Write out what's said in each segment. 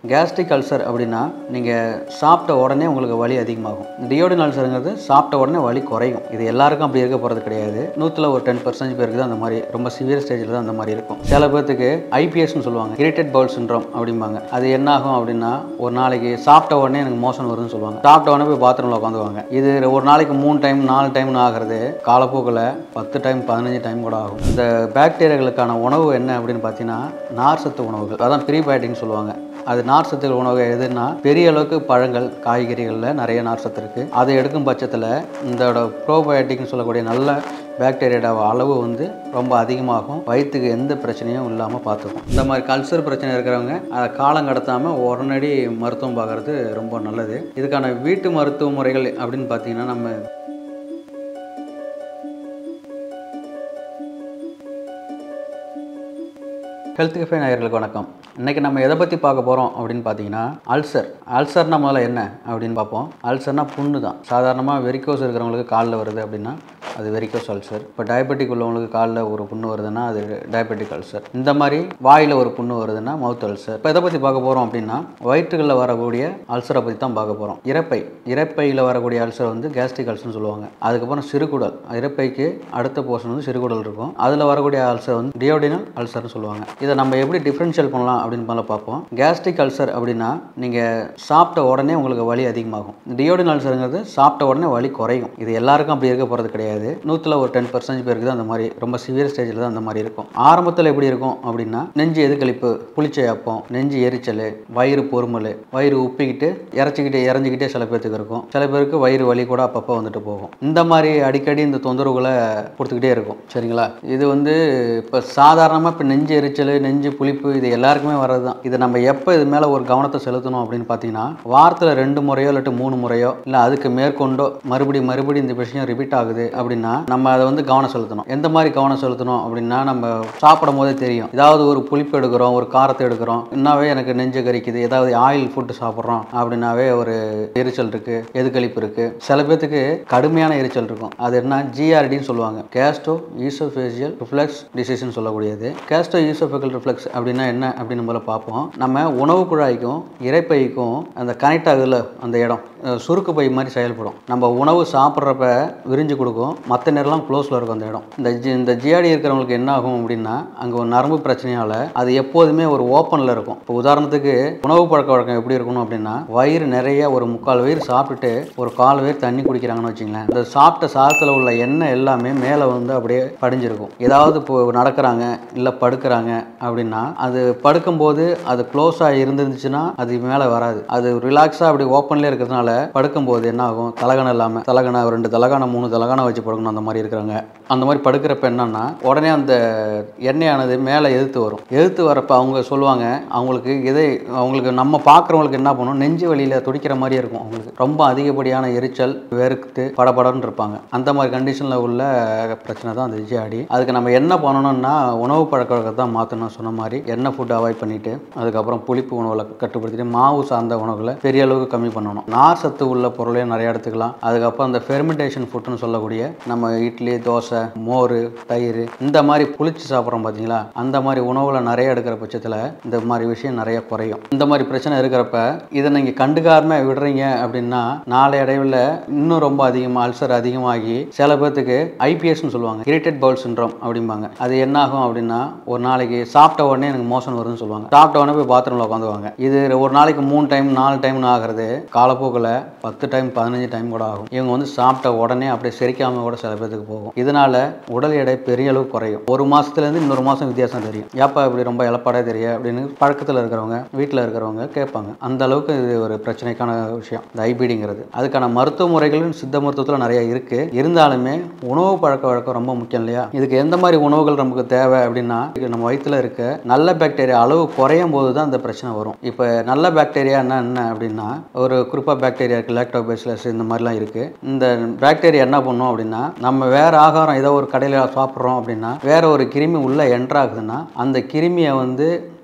gastric ulcer அப்படின்னா நீங்கள் சாப்பிட்ட உடனே உங்களுக்கு வலி அதிகமாகும் டியோடின் அல்சருங்கிறது சாப்பிட்ட உடனே வலி குறையும் இது எல்லாருக்கும் அப்படி இருக்க போகிறது கிடையாது நூற்றில் ஒரு டென் பர்சன்டேஜ் பேருக்கு தான் அந்த மாதிரி ரொம்ப சிவியர் ஸ்டேஜில் தான் அந்த மாதிரி இருக்கும் சில பேர்த்துக்கு ஐபிஎஸ்னு சொல்லுவாங்க இரிட்டேட் பவுல் சின்ரோம் அப்படிம்பாங்க அது என்ன ஆகும் அப்படின்னா ஒரு நாளைக்கு சாப்பிட்ட உடனே எனக்கு மோஷன் வருதுன்னு சொல்லுவாங்க சாப்பிட்ட உடனே போய் பாத்ரூமில் உட்காந்துவாங்க இது ஒரு நாளைக்கு மூணு டைம் நாலு டைம்னு ஆகிறது காலப்போக்கில் பத்து டைம் பதினஞ்சு டைம் கூட ஆகும் இந்த பாக்டீரியாக்களுக்கான உணவு என்ன அப்படின்னு பார்த்தீங்கன்னா நார் சத்து உணவுகள் அதான் ப்ரீபயோட்டிக்னு சொல்லுவாங்க அது நார் சத்து உணவு எதுன்னா பெரிய அளவுக்கு பழங்கள் காய்கறிகளில் நிறைய நார் சத்து இருக்குது அதை எடுக்கும் பட்சத்தில் இதோட ப்ரோபயோட்டிக்னு சொல்லக்கூடிய நல்ல பாக்டீரியாவோட அளவு வந்து ரொம்ப அதிகமாகும் வயிற்றுக்கு எந்த பிரச்சனையும் இல்லாமல் பார்த்துக்கும் இந்த மாதிரி கல்சர் பிரச்சனை இருக்கிறவங்க அதை காலம் கடத்தாமல் உடனடி மருத்துவம் பார்க்குறது ரொம்ப நல்லது இதுக்கான வீட்டு மருத்துவ முறைகள் அப்படின்னு பார்த்தீங்கன்னா நம்ம ஹெல்த் கஃபே நேயர்களுக்கு வணக்கம் இன்றைக்கி நம்ம எதை பற்றி பார்க்க போகிறோம் அப்படின்னு பார்த்தீங்கன்னா அல்சர் அல்சர்னா முதல்ல என்ன அப்படின்னு பார்ப்போம் அல்சர்னா புண்ணு தான் சாதாரணமாக வெரிக்கோஸ் இருக்கிறவங்களுக்கு காலில் வருது அப்படின்னா அது வெரிக்கோஸ் அல்சர் இப்போ டயபெட்டிக் உள்ளவங்களுக்கு காலில் ஒரு புண்ணு வருதுன்னா அது டயபெட்டிக் அல்சர் இந்த மாதிரி வாயில் ஒரு புண்ணு வருதுன்னா மவுத் அல்சர் இப்போ எதை பற்றி பார்க்க போகிறோம் அப்படின்னா வயிற்றுகளில் வரக்கூடிய அல்சரை பற்றி தான் பார்க்க போகிறோம் இறப்பை இறப்பையில் வரக்கூடிய அல்சர் வந்து கேஸ்ட்ரிக் அல்சர்னு சொல்லுவாங்க அதுக்கப்புறம் சிறுகுடல் இறப்பைக்கு அடுத்த போர்ஷன் வந்து சிறுகுடல் இருக்கும் அதில் வரக்கூடிய அல்சர் வந்து டியோடினல் அல்சர்னு சொல்லுவாங்க இதை நம்ம எப்படி டிஃப்ரென்ஷியல் பண்ணலாம் அப்படின்னு மேலே பார்ப்போம் கேஸ்ட்ரிக் அல்சர் அப்படின்னா நீங்கள் சாப்பிட்ட உடனே உங்களுக்கு வலி அதிகமாகும் டியோடின் அல்சருங்கிறது சாப்பிட்ட உடனே வலி குறையும் இது எல்லாருக்கும் அப்படி இருக்க போகிறது கிடையாது நூற்றில் ஒரு டென் பர்சன்டேஜ் பேருக்கு தான் அந்த மாதிரி ரொம்ப சிவியர் ஸ்டேஜில் தான் அந்த மாதிரி இருக்கும் ஆரம்பத்தில் எப்படி இருக்கும் அப்படின்னா நெஞ்சு எதுக்களிப்பு புளிச்சை அப்பம் நெஞ்சு எரிச்சல் வயிறு பொறுமல் வயிறு உப்பிக்கிட்டு இறச்சிக்கிட்டே இறஞ்சிக்கிட்டே சில பேர்த்துக்கு இருக்கும் சில பேருக்கு வயிறு வலி கூட அப்பப்போ வந்துட்டு போகும் இந்த மாதிரி அடிக்கடி இந்த தொந்தரவுகளை கொடுத்துக்கிட்டே இருக்கும் சரிங்களா இது வந்து இப்போ சாதாரணமாக இப்போ நெஞ்சு எரிச்சல் நெஞ்சு புளிப்பு இது எல்லாருக்குமே வர்றது தான் இது நம்ம எப்போ இது மேலே ஒரு கவனத்தை செலுத்தணும் அப்படின்னு பார்த்தீங்கன்னா வாரத்தில் ரெண்டு முறையோ இல்லாட்டி மூணு முறையோ இல்லை அதுக்கு மேற்கொண்டோ மறுபடி மறுபடி இந்த விஷயம் ரிப்பீட் ஆகுது அப்படின்னா நம்ம அதை வந்து கவனம் செலுத்தணும் எந்த மாதிரி கவனம் செலுத்தணும் அப்படின்னா நம்ம சாப்பிடும் போதே தெரியும் ஏதாவது ஒரு புளிப்பு எடுக்கிறோம் ஒரு காரத்தை எடுக்கிறோம் இன்னவே எனக்கு நெஞ்சு கறிக்குது ஏதாவது ஆயில் ஃபுட்டு சாப்பிட்றோம் அப்படின்னாவே ஒரு எரிச்சல் இருக்குது எதுக்களிப்பு இருக்குது சில பேர்த்துக்கு கடுமையான எரிச்சல் இருக்கும் அது என்ன ஜிஆர்டின்னு சொல்லுவாங்க கேஸ்டோ ஈசோஃபேசியல் ரிஃப்ளெக்ஸ் டிசீஸ்னு சொல்லக்கூடியது கேஸ்டோ ஈசோஃபெகல் ரிஃப்ளெக்ஸ் அப்படின்னா என்ன அப்படின்னு நம்மள பார்ப்போம் நம்ம உணவு குழாய்க்கும் இறைப்பைக்கும் அந்த கனெக்ட் ஆகுதுல அந்த இடம் அஹ் சுருக்கு பை மாதிரி செயல்படும் நம்ம உணவு சாப்பிட்றப்ப விரிஞ்சு கொடுக்கும் மற்ற நேரம்லாம் க்ளோஸில் இருக்கும் அந்த இடம் இந்த ஜி இந்த ஜிஆர்டி இருக்கிறவங்களுக்கு என்ன ஆகும் அப்படின்னா அங்கே ஒரு நரம்பு பிரச்சனையால் அது எப்போதுமே ஒரு ஓப்பனில் இருக்கும் இப்போ உதாரணத்துக்கு உணவு பழக்க வழக்கம் எப்படி இருக்கணும் அப்படின்னா வயிறு நிறைய ஒரு முக்கால் வயிறு சாப்பிட்டுட்டு ஒரு கால் வயிறு தண்ணி குடிக்கிறாங்கன்னு வச்சுங்களேன் அந்த சாப்பிட்ட சாதத்தில் உள்ள எண்ணெய் எல்லாமே மேலே வந்து அப்படியே படிஞ்சிருக்கும் ஏதாவது இப்போ நடக்கிறாங்க இல்லை படுக்கிறாங்க அப்படின்னா அது படுக்கும்போது அது க்ளோஸாக இருந்துச்சுன்னா அது மேலே வராது அது ரிலாக்ஸாக அப்படி ஓப்பன்லேயே இருக்கிறதுனால படுக்கும்போது என்ன ஆகும் தலகணம் இல்லாமல் தலகணை ரெண்டு தலகாணம் மூணு தலகாணம் வச்சு படுக்கணும் அந்த மாதிரி இருக்கிறாங்க அந்த மாதிரி படுக்கிறப்ப என்னன்னா உடனே அந்த எண்ணெயானது மேலே எதிர்த்து வரும் எதிர்த்து வரப்ப அவங்க சொல்லுவாங்க அவங்களுக்கு இதை அவங்களுக்கு நம்ம பார்க்குறவங்களுக்கு என்ன பண்ணும் நெஞ்சு வலியில் துடிக்கிற மாதிரியே இருக்கும் அவங்களுக்கு ரொம்ப அதிகப்படியான எரிச்சல் வெறுத்து படபடன்னு இருப்பாங்க அந்த மாதிரி கண்டிஷனில் உள்ள பிரச்சனை தான் அந்த ஜிஆடி அதுக்கு நம்ம என்ன பண்ணணும்னா உணவு பழக்க வழக்கத்தை தான் மாற்றணும் சொன்ன மாதிரி எண்ணெய் ஃபுட் அவாய்ட் பண்ணிட்டு அதுக்கப்புறம் புளிப்பு உணவுகளை கட்டுப்படுத்திட்டு மாவு சார்ந்த உணவுகளை பெரிய அளவுக்கு கம்மி பண்ணணும் நார் சத்து உள்ள பொருளையும் நிறைய எடுத்துக்கலாம் அதுக்கப்புறம் அந்த ஃபெர்மெண்டேஷன் ஃபுட்னு சொல்லக்கூடிய நம்ம இட்லி தோசை மோர் தயிர் இந்த மாதிரி புளிச்சு சாப்பிட்றோம் பார்த்தீங்களா அந்த மாதிரி உணவுல நிறைய எடுக்கிற பட்சத்தில் இந்த மாதிரி விஷயம் நிறைய குறையும் இந்த மாதிரி பிரச்சனை இருக்கிறப்ப இதை நீங்கள் கண்டுக்காம விடுறீங்க அப்படின்னா நாளை அடைவில் இன்னும் ரொம்ப அதிகமாக அல்சர் அதிகமாகி சில பேர்த்துக்கு ஐபிஎஸ்னு சொல்லுவாங்க இரிட்டேட் பவுல் சின்ரோம் அப்படிம்பாங்க அது என்ன ஆகும் அப்படின்னா ஒரு நாளைக்கு சாப்பிட்ட உடனே எனக்கு மோஷன் வருதுன்னு சொல்லுவாங்க சாப்பிட்ட உடனே போய் பாத்ரூமில் உட்காந்துவாங்க இது ஒரு நாளைக்கு மூணு டைம் நாலு டைம்னு ஆகிறது காலப்போக்கில் பத்து டைம் பதினஞ்சு டைம் கூட ஆகும் இவங்க வந்து சாப்பிட்ட உடனே அப்படியே செரிக்காம கூட சில பேர்த்துக்கு போகும் இதனால உடல் எடை பெரிய அளவு குறையும் ஒரு மாசத்துலேருந்து இன்னொரு மாதம் வித்தியாசம் தெரியும் ஏப்பா இப்படி ரொம்ப இழப்பாடே தெரிய அப்படின்னு பழக்கத்தில் இருக்கிறவங்க வீட்டில் இருக்கிறவங்க கேட்பாங்க அந்த அளவுக்கு இது ஒரு பிரச்சனைக்கான விஷயம் இந்த ஐபிடிங்கிறது அதுக்கான மருத்துவ முறைகளும் சித்த மருத்துவத்தில் நிறைய இருக்கு இருந்தாலுமே உணவு பழக்க வழக்கம் ரொம்ப முக்கியம் இல்லையா இதுக்கு எந்த மாதிரி உணவுகள் நமக்கு தேவை அப்படின்னா இது நம்ம வயிற்றுல இருக்க நல்ல பாக்டீரியா அளவு குறையும் போது தான் இந்த பிரச்சனை வரும் இப்போ நல்ல பாக்டீரியா என்ன என்ன அப்படின்னா ஒரு குறிப்பாக பாக்டீரியா இருக்குது லாக்டோபேசிலஸ் இந்த மாதிரிலாம் இருக்குது இந்த பாக்டீரியா என்ன பண்ணும் அப்படின்னா நம்ம வேற ஆகாரம் ஏதோ ஒரு கடையில் சாப்பிட்றோம் அப்படின்னா வேற ஒரு கிருமி உள்ளே என்ட்ரு ஆகுதுன்னா அந்த கிருமியை வந்து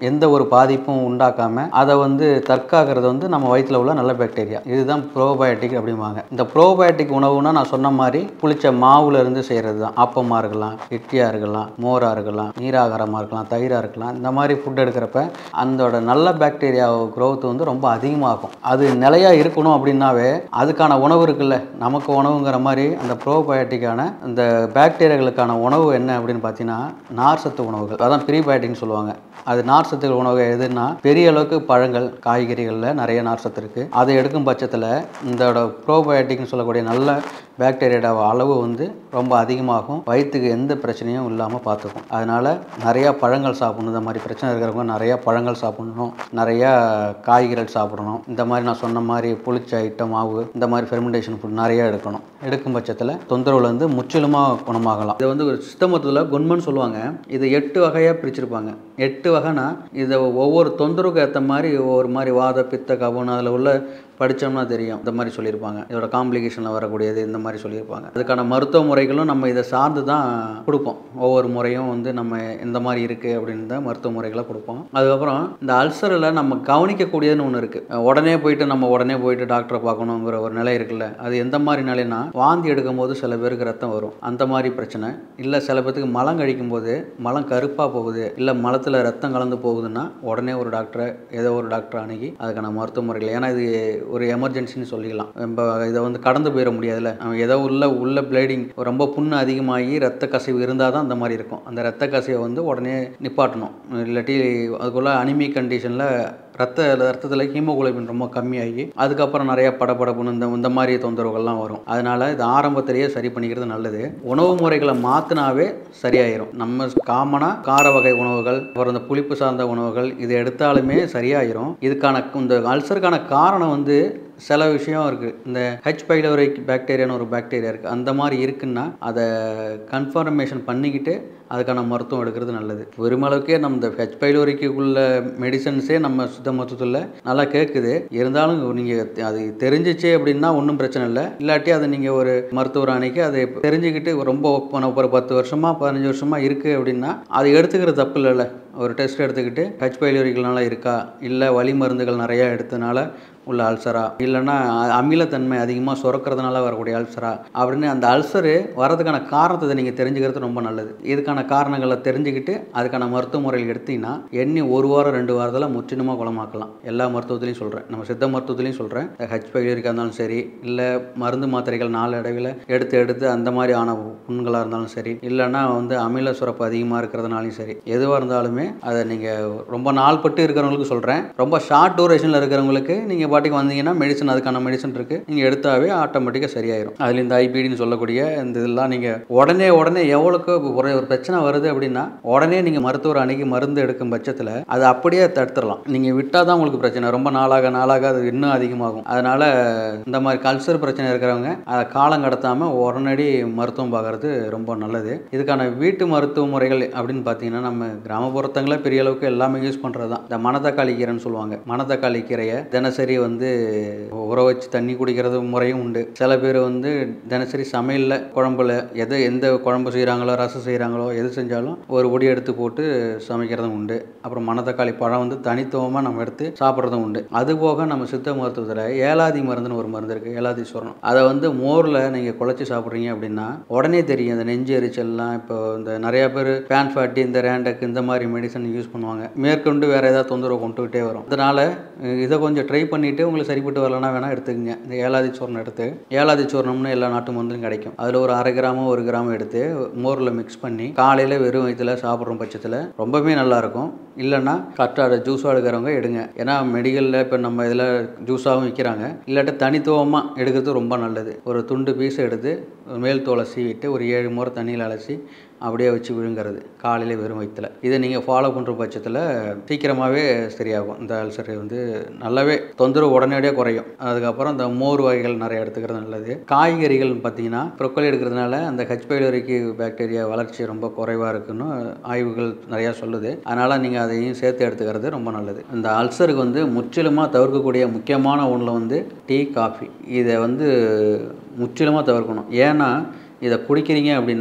எந்த ஒரு பாதிப்பும் உண்டாக்காம அதை வந்து தற்காக்கிறது வந்து நம்ம வயிற்றில் உள்ள நல்ல பாக்டீரியா இதுதான் ப்ரோபயோட்டிக் அப்படிம்பாங்க இந்த ப்ரோபயோட்டிக் உணவுனா நான் சொன்ன மாதிரி புளிச்ச மாவுல இருந்து செய்கிறது தான் ஆப்பமாக இருக்கலாம் இட்லியாக இருக்கலாம் மோராக இருக்கலாம் நீராகாரமாக இருக்கலாம் தயிராக இருக்கலாம் இந்த மாதிரி ஃபுட் எடுக்கிறப்ப அதோட நல்ல பாக்டீரியா growth வந்து ரொம்ப அதிகமாகும் அது நிலையாக இருக்கணும் அப்படின்னாவே அதுக்கான உணவு இருக்குல்ல நமக்கு உணவுங்கிற மாதிரி அந்த ப்ரோபயோட்டிக்கான இந்த பாக்டீரியாக்களுக்கான உணவு என்ன அப்படின்னு பார்த்தீங்கன்னா நார் சத்து உணவுகள் அதான் ப்ரீபயோட்டிக்னு சொல்லுவாங்க அது நார் சத்து உணவு எதுன்னா பெரிய அளவுக்கு பழங்கள் காய்கறிகளில் நிறைய நார் சத்து இருக்குது அதை எடுக்கும் பட்சத்தில் இந்த ப்ரோபயோட்டிக்னு சொல்லக்கூடிய நல்ல பாக்டீரியோட அளவு வந்து ரொம்ப அதிகமாகும் வயிற்றுக்கு எந்த பிரச்சனையும் இல்லாமல் பார்த்துக்கும் அதனால் நிறையா பழங்கள் சாப்பிடணும் இந்த மாதிரி பிரச்சனை இருக்கிறவங்க நிறையா பழங்கள் சாப்பிடணும் நிறையா காய்கறிகள் சாப்பிடணும் இந்த மாதிரி நான் சொன்ன மாதிரி புளிச்ச ஐட்டம் மாவு இந்த மாதிரி ஃபெர்மெண்டேஷன் ஃபுட் நிறையா எடுக்கணும் எடுக்கும் பட்சத்தில் தொந்தரவுலேருந்து முற்றிலுமாக குணமாகலாம் இது வந்து ஒரு சித்த மருத்துவத்தில் குண்மன்னு சொல்லுவாங்க இது எட்டு வகையாக பிரிச்சிருப்பாங்க எட்டு வகைனா இதை ஒவ்வொரு தொந்தரவுக்கு ஏற்ற மாதிரி ஒவ்வொரு மாதிரி வாத பித்த கபம் அதில் உள்ள படித்தோம்னா தெரியும் இந்த மாதிரி சொல்லியிருப்பாங்க இதோட காம்ப்ளிகேஷனில் வரக்கூடியது இந்த மாதிரி சொல்லியிருப்பாங்க அதுக்கான மருத்துவ முறைகளும் நம்ம இதை சார்ந்து தான் கொடுப்போம் ஒவ்வொரு முறையும் வந்து நம்ம இந்த மாதிரி இருக்குது அப்படின்னு தான் மருத்துவ முறைகளை கொடுப்போம் அதுக்கப்புறம் இந்த அல்சரில் நம்ம கவனிக்கக்கூடியதுன்னு ஒன்று இருக்குது உடனே போயிட்டு நம்ம உடனே போயிட்டு டாக்டரை பார்க்கணுங்கிற ஒரு நிலை இருக்குல்ல அது எந்த மாதிரி நிலைனா வாந்தி எடுக்கும் போது சில பேருக்கு ரத்தம் வரும் அந்த மாதிரி பிரச்சனை இல்லை சில பேர்த்துக்கு மலம் கழிக்கும் போது மலம் கருப்பாக போகுது இல்லை மலத்தில் ரத்தம் கலந்து போகுதுன்னா உடனே ஒரு டாக்டரை ஏதோ ஒரு டாக்டர் அணுகி அதுக்கான மருத்துவ முறைகள் ஏன்னா இது ஒரு எமர்ஜென்சின்னு சொல்லிக்கலாம் நம்ம இதை வந்து கடந்து போயிட முடியாதுல்ல நம்ம ஏதோ உள்ள உள்ள பிளேடிங் ரொம்ப புண்ணு அதிகமாகி ரத்த கசிவு இருந்தால் தான் அந்த மாதிரி இருக்கும் அந்த ரத்த கசிவை வந்து உடனே நிப்பாட்டணும் இல்லாட்டி அதுக்குள்ள அனிமி கண்டிஷனில் ரத்த ரத்தத்தில் ஹீமோகுளோபின் ரொம்ப கம்மியாகி அதுக்கப்புறம் நிறைய படபடப்புன்னு இந்த இந்த மாதிரி தொந்தரவுகள்லாம் வரும் அதனால இது ஆரம்பத்திலேயே சரி பண்ணிக்கிறது நல்லது உணவு முறைகளை மாற்றினாவே சரியாயிரும் நம்ம காமனாக கார வகை உணவுகள் அப்புறம் இந்த புளிப்பு சார்ந்த உணவுகள் இது எடுத்தாலுமே சரியாயிரும் இதுக்கான இந்த அல்சருக்கான காரணம் வந்து சில விஷயம் இருக்குது இந்த ஹெச் பைலோரை பாக்டீரியான்னு ஒரு பாக்டீரியா இருக்குது அந்த மாதிரி இருக்குன்னா அதை கன்ஃபர்மேஷன் பண்ணிக்கிட்டு அதுக்கான மருத்துவம் எடுக்கிறது நல்லது பெருமளவுக்கே நம்ம இந்த ஹெச் பைலோரிக்கு உள்ள மெடிசன்ஸே நம்ம சுத்த மருத்துவத்தில் நல்லா கேட்குது இருந்தாலும் நீங்கள் அது தெரிஞ்சிச்சு அப்படின்னா ஒன்றும் பிரச்சனை இல்லை இல்லாட்டி அதை நீங்கள் ஒரு மருத்துவர் அன்னைக்கு அதை தெரிஞ்சுக்கிட்டு ரொம்ப ஒரு பத்து வருஷமாக பதினஞ்சு வருஷமாக இருக்குது அப்படின்னா அதை எடுத்துக்கிறது தப்பு இல்லைல்ல ஒரு டெஸ்ட் எடுத்துக்கிட்டு ஹெச் பைலோரிகள்னால இருக்கா இல்லை வலி மருந்துகள் நிறையா எடுத்தனால உள்ள அல்சரா இல்லைன்னா அ- அமிலத்தன்மை அதிகமாக சுரக்கிறதுனால வரக்கூடிய அல்சரா அப்படின்னு அந்த அல்சரு வரதுக்கான காரணத்தை நீங்கள் தெரிஞ்சுக்கிறது ரொம்ப நல்லது இதுக்கான காரணங்களை தெரிஞ்சுக்கிட்டு அதுக்கான மருத்துவ முறைகள் எடுத்தீங்கன்னா எண்ணி ஒரு வாரம் ரெண்டு வாரத்தில் முற்றிலுமாக குணமாக்கலாம் எல்லா மருத்துவத்திலையும் சொல்கிறேன் நம்ம சித்த மருத்துவத்திலையும் சொல்கிறேன் ஹெச் பைலரிக்கா இருந்தாலும் சரி இல்லை மருந்து மாத்திரைகள் நாலு இடைவில் எடுத்து எடுத்து அந்த மாதிரி ஆன புண்களாக இருந்தாலும் சரி இல்லைன்னா வந்து அமில சுரப்பு அதிகமாக இருக்கிறதுனாலையும் சரி எதுவாக இருந்தாலுமே அதை நீங்கள் ரொம்ப நாள் பட்டு இருக்கிறவங்களுக்கு சொல்கிறேன் ரொம்ப ஷார்ட் டூரேஷனில் இருக்கிறவங்களுக்கு நீங்கள் பாட்டுக்கு வந்தீங்கன்னா மெடிசன் அதுக்கான மெடிசன் இருக்குது நீங்கள் எடுத்தாவே ஆட்டோமேட்டிக்காக சரியாயிரும் அதில் இந்த ஐபிடின்னு சொல்லக்கூடிய இந்த இதெல்லாம் நீங்கள் உடனே உடனே எவ்வளோக்கு ஒரு ஒரு பிரச்சனை வருது அப்படின்னா உடனே நீங்கள் மருத்துவர் அணுகி மருந்து எடுக்கும் பட்சத்தில் அது அப்படியே தடுத்துடலாம் நீங்கள் விட்டால் தான் உங்களுக்கு பிரச்சனை ரொம்ப நாளாக நாளாக அது இன்னும் அதிகமாகும் அதனால் இந்த மாதிரி கல்சர் பிரச்சனை இருக்கிறவங்க அதை காலம் கடத்தாமல் உடனடி மருத்துவம் பார்க்கறது ரொம்ப நல்லது இதுக்கான வீட்டு மருத்துவ முறைகள் அப்படின்னு பார்த்தீங்கன்னா நம்ம கிராமப்புறத்தங்கள பெரிய அளவுக்கு எல்லாமே யூஸ் பண்ணுறது தான் இந்த மணத்தக்காளி கீரைன்னு சொல்லுவாங்க மணத்தக்காளி கீரையை தினசரி வந்து ஊற வச்சு தண்ணி குடிக்கிறது முறையும் உண்டு சில பேர் வந்து தினசரி சமையலில் குழம்புல எதை எந்த குழம்பு செய்கிறாங்களோ ரசம் செய்கிறாங்களோ எது செஞ்சாலும் ஒரு பொடி எடுத்து போட்டு சமைக்கிறதும் உண்டு அப்புறம் மணத்தக்காளி பழம் வந்து தனித்துவமாக நம்ம எடுத்து சாப்பிட்றதும் உண்டு அது போக நம்ம சித்த மருத்துவத்தில் ஏலாதி மருந்துன்னு ஒரு மருந்து இருக்குது ஏலாதீஸ்வரம் அதை வந்து மோரில் நீங்கள் குழச்சி சாப்பிட்றீங்க அப்படின்னா உடனே தெரியும் இந்த நெஞ்சு எரிச்சல்லாம் இப்போ இந்த நிறைய பேர் பேன் ஃபேட்டி இந்த ரேண்டக் இந்த மாதிரி மெடிசன் யூஸ் பண்ணுவாங்க மேற்கொண்டு வேறு ஏதாவது தொந்தரவு கொண்டுகிட்டே வரும் அதனால் இதை கொஞ்சம் ட்ரை பண்ணிவிட்டு உங்களுக்கு சரிப்பட்டு வரலன்னா வேணால் எடுத்துக்கங்க இந்த ஏலாதி சூர்ணம் எடுத்து ஏலாதி சூர்ணம்னு எல்லா நாட்டு மருந்தும் கிடைக்கும் அதில் ஒரு அரை கிராமோ ஒரு கிராம் எடுத்து மோரில் மிக்ஸ் பண்ணி காலையில் வெறும் வயிற்றுல சாப்பிட்ற பட்சத்தில் ரொம்பவே நல்லாயிருக்கும் இல்லைன்னா கரெக்டாக ஜூஸாக எடுக்கிறவங்க எடுங்க ஏன்னா மெடிக்கலில் இப்போ நம்ம இதில் ஜூஸாகவும் விற்கிறாங்க இல்லாட்டி தனித்துவமாக எடுக்கிறது ரொம்ப நல்லது ஒரு துண்டு பீஸ் எடுத்து மேல் தோலை சீவிட்டு ஒரு ஏழு முறை தண்ணியில் அலசி அப்படியே வச்சு விழுங்குறது காலையில் வெறும் வயிற்றுல இதை நீங்கள் ஃபாலோ பண்ணுற பட்சத்தில் சீக்கிரமாகவே சரியாகும் இந்த அல்சர் வந்து நல்லாவே தொந்தரவு உடனடியாக குறையும் அதுக்கப்புறம் இந்த மோர் வகைகள் நிறைய எடுத்துக்கிறது நல்லது காய்கறிகள் பார்த்தீங்கன்னா ப்ரொக்கோலி எடுக்கிறதுனால அந்த ஹெச் பைலரிக்கு பாக்டீரியா வளர்ச்சி ரொம்ப குறைவாக இருக்குன்னு ஆய்வுகள் நிறையா சொல்லுது அதனால் நீங்கள் அதையும் சேர்த்து எடுத்துக்கிறது ரொம்ப நல்லது இந்த அல்சருக்கு வந்து முற்றிலுமாக தவிர்க்கக்கூடிய முக்கியமான ஒன்றில் வந்து டீ காஃபி இதை வந்து முற்றிலுமாக தவிர்க்கணும் ஏன்னா இதை குடிக்கிறீங்க அப்படின்னா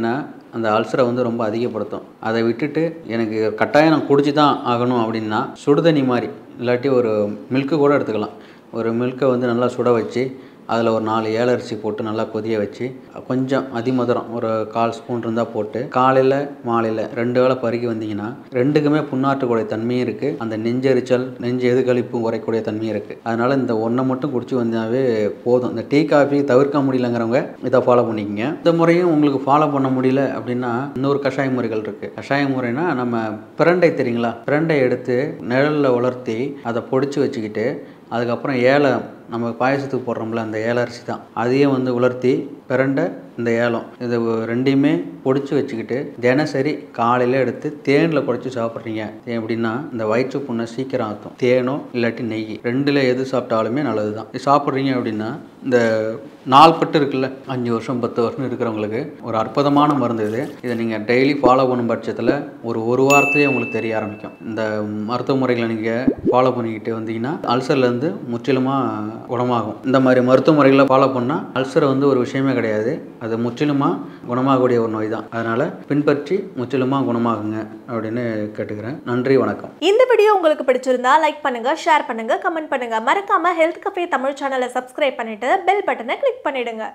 அந்த அல்சரை வந்து ரொம்ப அதிகப்படுத்தும் அதை விட்டுட்டு எனக்கு கட்டாயம் நான் குடிச்சு தான் ஆகணும் அப்படின்னா சுடுதண்ணி மாதிரி இல்லாட்டி ஒரு மில்க்கு கூட எடுத்துக்கலாம் ஒரு மில்க்கை வந்து நல்லா சுட வச்சு அதில் ஒரு நாலு ஏலரிசி போட்டு நல்லா கொதிய வச்சு கொஞ்சம் அதிமதுரம் ஒரு கால் ஸ்பூன் இருந்தால் போட்டு காலையில் மாலையில் ரெண்டு வேளை பருகி வந்தீங்கன்னா ரெண்டுக்குமே புண்ணாற்றக்கூடிய தன்மையும் இருக்குது அந்த நெஞ்செரிச்சல் நெஞ்சு எதுகளிப்பும் குறைக்கூடிய தன்மையும் இருக்குது அதனால் இந்த ஒன்றை மட்டும் குடிச்சு வந்தாவே போதும் இந்த டீ காஃபி தவிர்க்க முடியலங்கிறவங்க இதை ஃபாலோ பண்ணிக்கங்க இந்த முறையும் உங்களுக்கு ஃபாலோ பண்ண முடியல அப்படின்னா இன்னொரு கஷாய முறைகள் இருக்குது கஷாய முறைனா நம்ம பிரண்டை தெரியுங்களா பிரண்டை எடுத்து நிழலில் உலர்த்தி அதை பொடிச்சு வச்சுக்கிட்டு அதுக்கப்புறம் ஏலம் நம்ம பாயசத்துக்கு போடுறோம்ல அந்த ஏல அரிசி தான் அதையும் வந்து உலர்த்தி பிரண்டை இந்த ஏலம் இது ரெண்டையுமே பொடிச்சு வச்சுக்கிட்டு தினசரி காலையில் எடுத்து தேனில் குழச்சி சாப்பிட்றீங்க ஏன் அப்படின்னா இந்த வயிற்று புண்ணை சீக்கிரம் ஆற்றும் தேனோ இல்லாட்டி நெய் ரெண்டில் எது சாப்பிட்டாலுமே நல்லது தான் இது சாப்பிட்றீங்க அப்படின்னா இந்த நாள்பட்டு இருக்குல்ல அஞ்சு வருஷம் பத்து வருஷம் இருக்கிறவங்களுக்கு ஒரு அற்புதமான மருந்து இது இதை நீங்கள் டெய்லி ஃபாலோ பண்ணும் பட்சத்தில் ஒரு ஒரு வாரத்திலே உங்களுக்கு தெரிய ஆரம்பிக்கும் இந்த மருத்துவ முறைகளை நீங்கள் ஃபாலோ பண்ணிக்கிட்டு வந்தீங்கன்னா அல்சர்லேருந்து முற்றிலுமாக குணமாகும் இந்த மாதிரி மருத்துவ முறைகளை ஃபாலோ பண்ணால் அல்சர் வந்து ஒரு விஷயமே கிடையாது அது முற்றிலுமாக குணமாகக்கூடிய ஒரு நோய் தான் அதனால் பின்பற்றி முற்றிலுமாக குணமாகுங்க அப்படின்னு கேட்டுக்கிறேன் நன்றி வணக்கம் இந்த வீடியோ உங்களுக்கு பிடிச்சிருந்தா லைக் பண்ணுங்க ஷேர் பண்ணுங்க கமெண்ட் பண்ணுங்க மறக்காம ஹெல்த் கஃபே தமிழ் சேனலை சப்ஸ்கிரைப் பண்ணிட்டு பெல் பட்டனை கிளிக் பண்ணிடுங்க